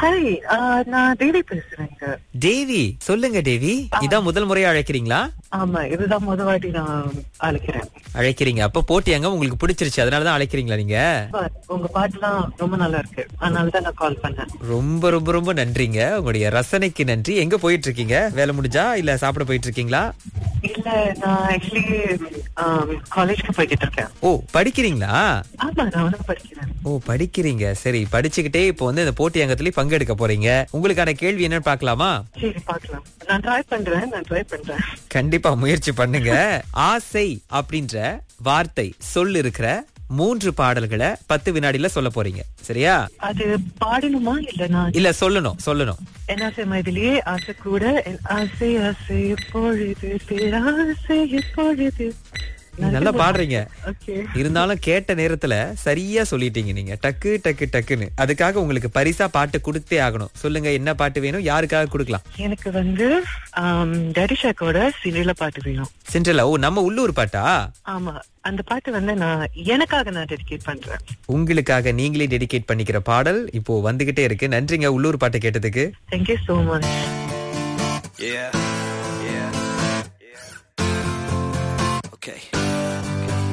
Hi நான் தேவி பேசுறேங்க தேவி சொல்லுங்க தேவி இதான் முதல் முறையா அழைக்கிறீங்களா ஆமா இதுதான் முத வாட்டி நான் அழைக்கிறேன் அழைக்கிறீங்க அப்ப போட்டியாங்க உங்களுக்கு பிடிச்சிருச்சு அதனாலதான் அழைக்கிறீங்களா நீங்க But உங்க பாட்டுலாம் ரொம்ப நல்லா இருக்கு அதனால தான் நான் கால் பண்ணேன் ரொம்ப ரொம்ப ரொம்ப நன்றிங்க உங்களுடைய ரசனைக்கு நன்றி எங்க போயிட்டு இருக்கீங்க வேலை முடிஞ்சா இல்ல சாப்பிட போயிட்டு இருக்கீங்களா இல்ல நான் ஆக்சுவலி காலேஜ்க்கு போய்கிட்டு இருக்கேன் ஓ படிக்கிறீங்களா ஆமா நான் வந்து படிக்கிறேன் ஓ படிக்கிறீங்க சரி படிச்சுக்கிட்டே இப்போ வந்து இந்த போட்டி அங்கத்திலயும் பங்கெடுக்க போறீங்க உங்களுக்கான கேள்வி என்னன்னு பார்க்கலாமா சரி பார்க்கலாம் நான் ட்ரை பண்றேன் நான் ட்ரை பண்றேன் கண்டிப்பா முயற்சி பண்ணுங்க ஆசை அப்படின்ற வார்த்தை சொல் இருக்கிற மூன்று பாடல்களை பத்து வினாடியில சொல்ல போறீங்க சரியா அது பாடணுமா இல்ல நான் இல்ல சொல்லணும் சொல்லணும் என்ன செய்ய இதுலயே ஆசை கூட என் ஆசை ஆசை எப்பொழுது பேராசை எப்பொழுது நீங்க நல்லா பாடுறீங்க ஓகே இருந்தாலும் கேட்ட நேரத்துல சரியா சொல்லிட்டீங்க நீங்க டக்கு டக்கு டக்குன்னு அதுக்காக உங்களுக்கு பரிசா பாட்டு கொடுத்தே ஆகணும் சொல்லுங்க என்ன பாட்டு வேணும் யாருக்காக கொடுக்கலாம் எனக்கு வந்து டேடிஷாக்கோட சிலையில பாட்டு வேணும் சென்ட்ரலா ஓ நம்ம உள்ளூர் பாட்டா ஆமா அந்த பாட்டு வந்து நான் எனக்காக நான் டெடிகேட் பண்றேன் உங்களுக்காக நீங்களே டெடிகேட் பண்ணிக்கிற பாடல் இப்போ வந்துகிட்டே இருக்கு நன்றிங்க உள்ளூர் பாட்டு கேட்டதுக்கு thank you so much Yeah. Yeah. Yeah. Okay.